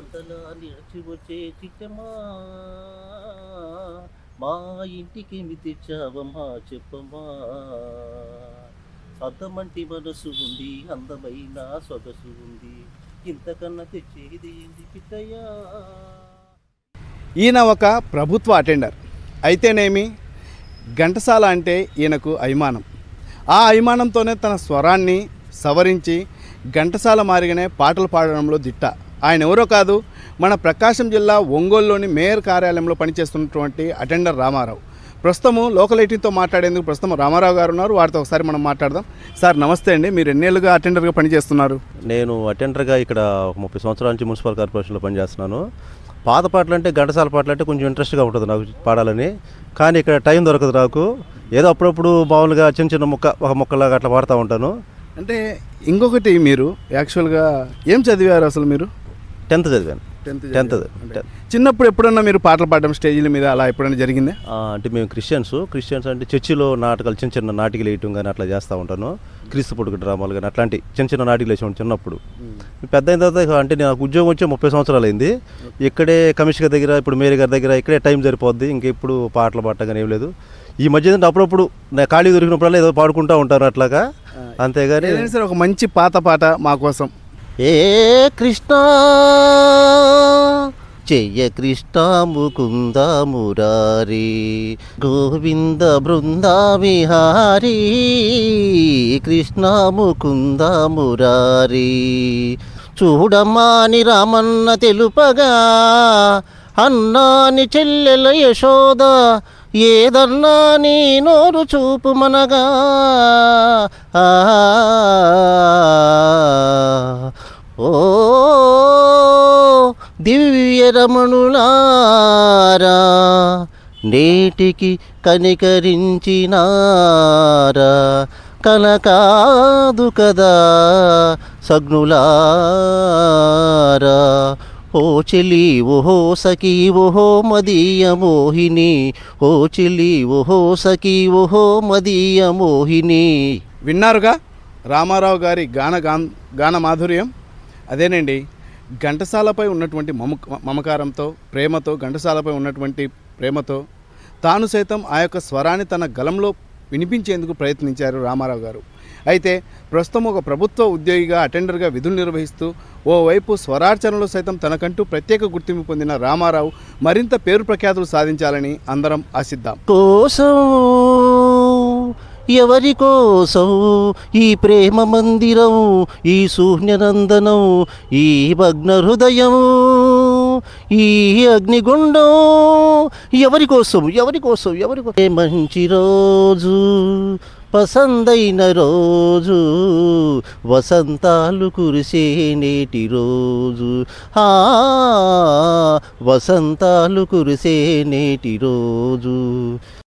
సంతలా నిలిచి వచ్చే చిట్టమా మా ఇంటికేమి తెచ్చావమ్మా చెప్పమ్మా అద్దమంటి మనసు ఉంది అందమైన సొగసు ఉంది ఇంతకన్నా తెచ్చేది ఏంది పిట్టయ్యా ఈయన ఒక ప్రభుత్వ అటెండర్ అయితేనేమి ఘంటసాల అంటే ఈయనకు అభిమానం ఆ అభిమానంతోనే తన స్వరాన్ని సవరించి ఘంటసాల మారిగానే పాటలు పాడడంలో దిట్ట ఆయన ఎవరో కాదు మన ప్రకాశం జిల్లా ఒంగోలులోని మేయర్ కార్యాలయంలో పనిచేస్తున్నటువంటి అటెండర్ రామారావు ప్రస్తుతము లోకల్ ఎయిటీన్తో మాట్లాడేందుకు ప్రస్తుతం రామారావు గారు ఉన్నారు వారితో ఒకసారి మనం మాట్లాడదాం సార్ నమస్తే అండి మీరు ఎన్నేళ్ళుగా అటెండర్గా పనిచేస్తున్నారు నేను అటెండర్గా ఇక్కడ ఒక ముప్పై సంవత్సరాల నుంచి మున్సిపల్ కార్పొరేషన్లో పనిచేస్తున్నాను పాత పాటలు అంటే ఘంటసాల పాటలు అంటే కొంచెం ఇంట్రెస్ట్గా ఉంటుంది నాకు పాడాలని కానీ ఇక్కడ టైం దొరకదు నాకు ఏదో అప్పుడప్పుడు మామూలుగా చిన్న చిన్న ముక్క ఒక ముక్కలాగా అట్లా పాడుతూ ఉంటాను అంటే ఇంకొకటి మీరు యాక్చువల్గా ఏం చదివారు అసలు మీరు టెన్త్ చదివాను టెన్త్ టెన్త్ అంటే చిన్నప్పుడు ఎప్పుడన్నా మీరు పాటలు పాడడం స్టేజీల మీద అలా ఎప్పుడైనా జరిగిందా ఆ, అంటే మేము క్రిస్టియన్స్ క్రిస్టియన్స్ అంటే చర్చిలో నాటకాలు చిన్న చిన్న నాటికలు వేయటం కానీ అట్లా చేస్తూ ఉంటాను క్రీస్తు పుట్టుక డ్రామాలు కానీ అట్లాంటి చిన్న చిన్న నాటికలు వేసాను చిన్నప్పుడు పెద్ద అయిన తర్వాత ఇక అంటే నాకు ఉద్యోగం వచ్చి ముప్పై సంవత్సరాలు అయింది ఇక్కడే కమిషనర్ దగ్గర ఇప్పుడు మేరీ గారి దగ్గర ఇక్కడే టైం సరిపోద్ది ఇంక ఇప్పుడు పాటలు పాడటం కానీ ఏం లేదు ఈ మధ్య ఏంటంటే అప్పుడప్పుడు నా ఖాళీ దొరికినప్పుడల్లా ఏదో పాడుకుంటూ ఉంటాను అట్లాగా అంతేగాని ఏదైనా సరే ఒక మంచి పాత పాట మా కోసం ఏ కృష్ణ చెయ్య కృష్ణ ముకుంద మురారి గోవింద బృంద విహారీ కృష్ణ ముకుంద మురారి చూడమ్మాని రామన్న తెలుపగా అన్నాని చెల్లెల యశోద ఏదన్నా నీ నోరు చూపు మనగా ఆ ఓ దివ్య రమణులారా నేటికి కనికరించినారా కనకాదు కదా సగ్నులారా ఓ చెలి ఓహో సఖీ ఓహో మదీయ మోహిని ఓ చెలి ఓహో సఖీ ఓహో మదీయ మోహిని విన్నారుగా రామారావు గారి గాన గాన్ గాన మాధుర్యం అదేనండి ఘంటసాలపై ఉన్నటువంటి మమ మమకారంతో ప్రేమతో ఘంటసాలపై ఉన్నటువంటి ప్రేమతో తాను సైతం ఆ యొక్క స్వరాన్ని తన గలంలో వినిపించేందుకు ప్రయత్నించారు రామారావు గారు అయితే ప్రస్తుతం ఒక ప్రభుత్వ ఉద్యోగిగా అటెండర్గా విధులు నిర్వహిస్తూ ఓవైపు స్వరార్చనలో సైతం తనకంటూ ప్రత్యేక గుర్తింపు పొందిన రామారావు మరింత పేరు ప్రఖ్యాతులు సాధించాలని అందరం ఆశిద్దాం కోసం ఎవరి కోసం ఈ ప్రేమ మందిరం ఈ శూన్యనందనం ఈ భగ్న హృదయం ఈ అగ్నిగుండం ఎవరి కోసం ఎవరి కోసం ఎవరి కోసం ఏ మంచి రోజు పసందైన రోజు వసంతాలు కురిసే నేటి రోజు ఆ వసంతాలు కురిసే నేటి రోజు